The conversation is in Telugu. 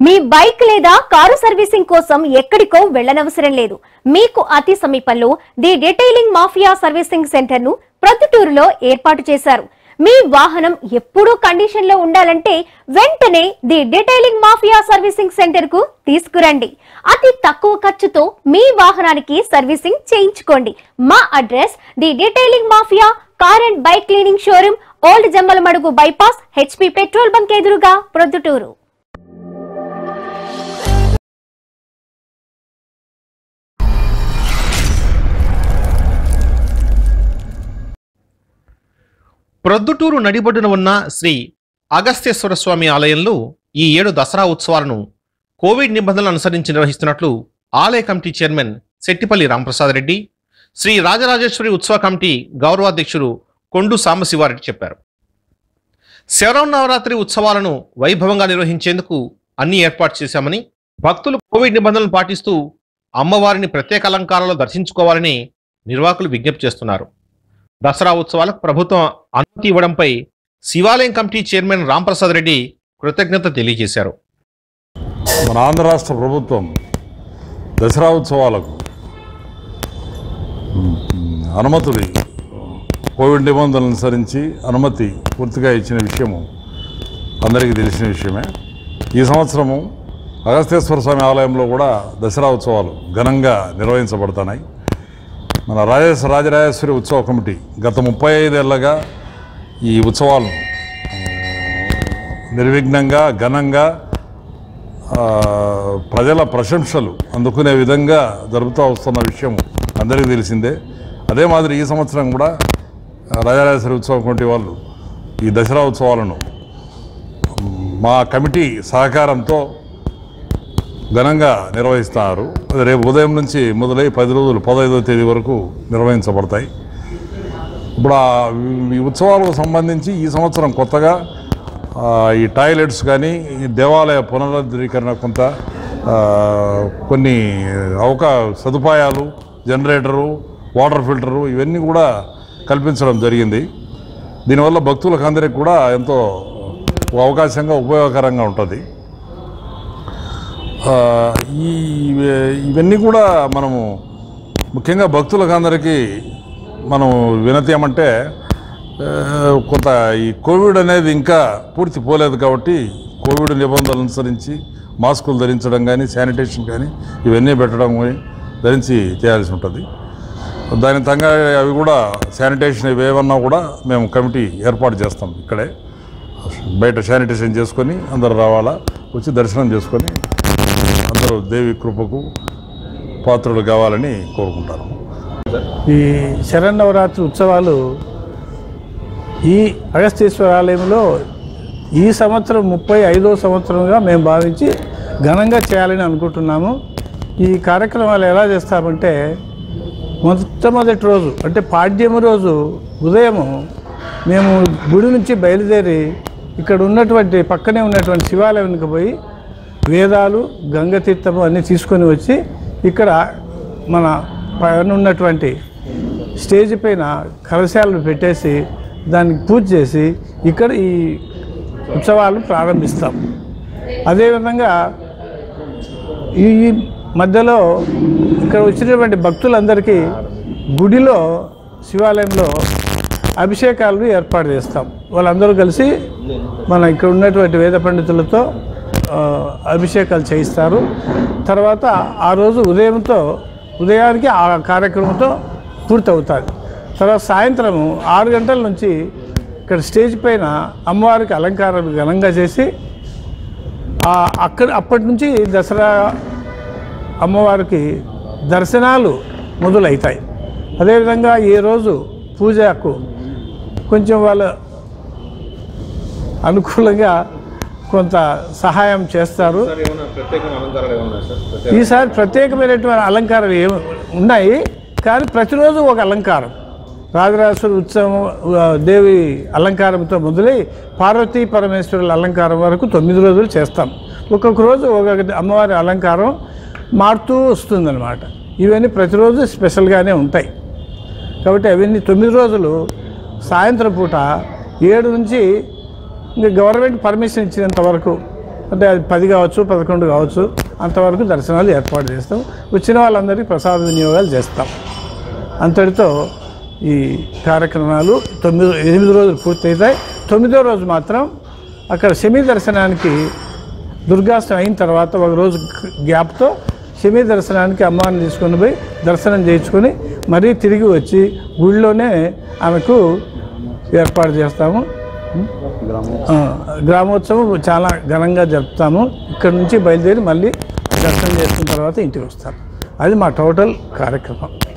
మీ బైక్ లేదా కారు సర్వీసింగ్ కోసం ఎక్కడికో వెళ్ళనవసరం లేదు మీకు అతి సమీపంలో the detailing mafia servicing centre ను ప్రొద్దుటూరులో ఏర్పాటు చేశారు మీ వాహనం ఎప్పుడూ కండిషన్ లో ఉండాలంటే వెంటనే the detailing mafia servicing centre కు తీసుకురండి అతి తక్కువ ఖర్చుతో మీ వాహనానికి సర్వీసింగ్ చేయించుకోండి మా address the detailing mafia car and bike cleaning showroom old Jammalamadugu bypass HP petrol bunk ఎదురుగా ప్రొద్దుటూరు ప్రొద్దుటూరు నడిబొడ్డున ఉన్న శ్రీ అగస్త్యేశ్వర స్వామి ఆలయంలో ఈ ఏడు దసరా ఉత్సవాలను కోవిడ్ నిబంధనలు అనుసరించి నిర్వహిస్తున్నట్లు ఆలయ కమిటీ చైర్మన్ శెట్టిపల్లి రాంప్రసాద్ రెడ్డి శ్రీ రాజరాజేశ్వరి ఉత్సవ కమిటీ గౌరవాధ్యక్షుడు కొండు సాంబశివారెడ్డి చెప్పారు శరవనవరాత్రి ఉత్సవాలను వైభవంగా నిర్వహించేందుకు అన్ని ఏర్పాటు చేశామని భక్తులు కోవిడ్ నిబంధనలు పాటిస్తూ అమ్మవారిని ప్రత్యేక అలంకారాలు దర్శించుకోవాలని నిర్వాహకులు విజ్ఞప్తి చేస్తున్నారు దసరా ఉత్సవాలకు ప్రభుత్వం అనుమతి ఇవ్వడంపై శివాలయం కమిటీ చైర్మన్ రాంప్రసాద్ రెడ్డి కృతజ్ఞత తెలియజేశారు మన ఆంధ్ర రాష్ట్ర ప్రభుత్వం దసరా ఉత్సవాలకు మ్, అనుమతులు కోవిడ్ నిబంధనలు అనుసరించి అనుమతి పూర్తిగా ఇచ్చిన విషయము అందరికీ తెలిసిన విషయమే ఈ సంవత్సరము అగస్తేశ్వర స్వామి ఆలయంలో కూడా దసరా ఉత్సవాలు ఘనంగా నిర్వహించబడుతున్నాయి మన రాజేశ్వర రాజరాజేశ్వరి ఉత్సవ కమిటీ గత ముప్పై ఐదేళ్లగా ఈ ఉత్సవాలను ఆ, నిర్విఘ్నంగా ఘనంగా ఆ, ప్రజల ప్రశంసలు అందుకునే విధంగా జరుపుతూ వస్తున్న విషయం అందరికీ తెలిసిందే అదే మాదిరి ఈ సంవత్సరం కూడా ఆ, రాజరాజేశ్వరి ఉత్సవం కమిటీ వాళ్ళు ఈ దసరా ఉత్సవాలను మ్, మా కమిటీ సహకారంతో ఘనంగా నిర్వహిస్తున్నారు అది రేపు ఉదయం నుంచి మొదలై పది రోజులు పదహైదవ తేదీ వరకు నిర్వహించబడతాయి ఇప్పుడు ఆ ఈ ఉత్సవాలకు సంబంధించి ఈ సంవత్సరం కొత్తగా ఆ, ఈ టాయిలెట్స్ కానీ ఈ దేవాలయ పునరుద్ధరీకరణ కొంత ఆ, కొన్ని అవకా సదుపాయాలు జనరేటరు వాటర్ ఫిల్టరు ఇవన్నీ కూడా కల్పించడం జరిగింది దీనివల్ల భక్తులకు అందరికి కూడా ఎంతో ఒక అవకాశంగా ఉపయోగకరంగా ఉంటుంది ఆ, ఈ ఇవన్నీ కూడా మనము ముఖ్యంగా భక్తులకు అందరికీ మనం వినతి ఏమంటే ఆ, కొంత ఈ కోవిడ్ అనేది ఇంకా పూర్తి పోలేదు కాబట్టి కోవిడ్ నిబంధనలు అనుసరించి మాస్కులు ధరించడం కానీ శానిటేషన్ కానీ ఇవన్నీ పెట్టడం కానీ ధరించి చేయాల్సి ఉంటుంది దాని తంగా అవి కూడా శానిటేషన్ ఇవి ఏమన్నా కూడా మేము కమిటీ ఏర్పాటు చేస్తాం ఇక్కడే బయట శానిటేషన్ చేసుకొని అందరూ రావాలా వచ్చి దర్శనం చేసుకొని అందరూ దేవి కృపకు పాత్రలు కావాలని కోరుకుంటాను ఈ శరన్నవరాత్రి ఉత్సవాలు ఈ అగస్తేశ్వర ఆలయంలో ఈ సంవత్సరం ముప్పై ఐదో సంవత్సరంగా మేము భావించి ఘనంగా చేయాలని అనుకుంటున్నాము ఈ కార్యక్రమాలు ఎలా చేస్తామంటే మొట్టమొదటి రోజు అంటే పాడ్యమి రోజు ఉదయము మేము గుడి నుంచి బయలుదేరి ఇక్కడ ఉన్నటువంటి పక్కనే ఉన్నటువంటి శివాలయానికి పోయి వేదాలు గంగతీర్థము అన్నీ తీసుకొని వచ్చి ఇక్కడ మన పైన ఉన్నటువంటి స్టేజ్ పైన కలశాలను పెట్టేసి దానికి పూజ చేసి ఇక్కడ ఈ ఉత్సవాలు ప్రారంభిస్తాం అదేవిధంగా ఈ మధ్యలో ఇక్కడ వచ్చినటువంటి భక్తులందరికీ గుడిలో శివాలయంలో అభిషేకాలను ఏర్పాటు చేస్తాం వాళ్ళందరూ కలిసి మన ఇక్కడ ఉన్నటువంటి వేద పండితులతో ఆ, అభిషేకాలు చేయిస్తారు తర్వాత ఆ రోజు ఉదయంతో ఉదయానికి ఆ కార్యక్రమంతో పూర్తవుతుంది తర్వాత సాయంత్రం ఆరు గంటల నుంచి ఇక్కడ స్టేజ్ పైన అమ్మవారికి అలంకారం ఘనంగా చేసి ఆ అక్కడ అప్పటి నుంచి దసరా అమ్మవారికి దర్శనాలు మొదలవుతాయి అదేవిధంగా ఈ రోజు పూజకు కొంచెం వాళ్ళ అనుకూలంగా కొంత సహాయం చేస్తారు ఈసారి ప్రత్యేకమైనటువంటి అలంకారాలు ఏమి ఉన్నాయి కానీ ప్రతిరోజు ఒక అలంకారం రాజరాజేశ్వరి ఉత్సవం ఆ, దేవి అలంకారంతో మొదలై పార్వతీ పరమేశ్వరుల అలంకారం వరకు తొమ్మిది రోజులు చేస్తాం ఒక్కొక్క రోజు ఒక్కొక్క అమ్మవారి అలంకారం మారుతూ వస్తుందన్నమాట ఇవన్నీ ప్రతిరోజు స్పెషల్గానే ఉంటాయి కాబట్టి అవన్నీ తొమ్మిది రోజులు సాయంత్రం పూట ఏడు నుంచి ఇంకా గవర్నమెంట్ పర్మిషన్ ఇచ్చినంత వరకు అంటే అది పది కావచ్చు పదకొండు కావచ్చు అంతవరకు దర్శనాలు ఏర్పాటు చేస్తాం వచ్చిన వాళ్ళందరికీ ప్రసాద వినియోగాలు చేస్తాం అంతటితో ఈ కార్యక్రమాలు తొమ్మిది ఎనిమిది రోజులు పూర్తవుతాయి తొమ్మిదో రోజు మాత్రం అక్కడ శమి దర్శనానికి దుర్గాష్టం అయిన తర్వాత ఒక రోజు గ్యాప్తో శమి దర్శనానికి అమ్మవారిని తీసుకొని పోయి దర్శనం చేయించుకొని మరీ తిరిగి వచ్చి గుళ్ళోనే ఆమెకు ఏర్పాటు చేస్తాము ఆ, గ్రామోత్సవం చాలా ఘనంగా జరుపుతాము ఇక్కడ నుంచి బయలుదేరి మళ్ళీ దర్శనం చేసుకున్న తర్వాత ఇంటికి వస్తారు అది మా టోటల్ కార్యక్రమం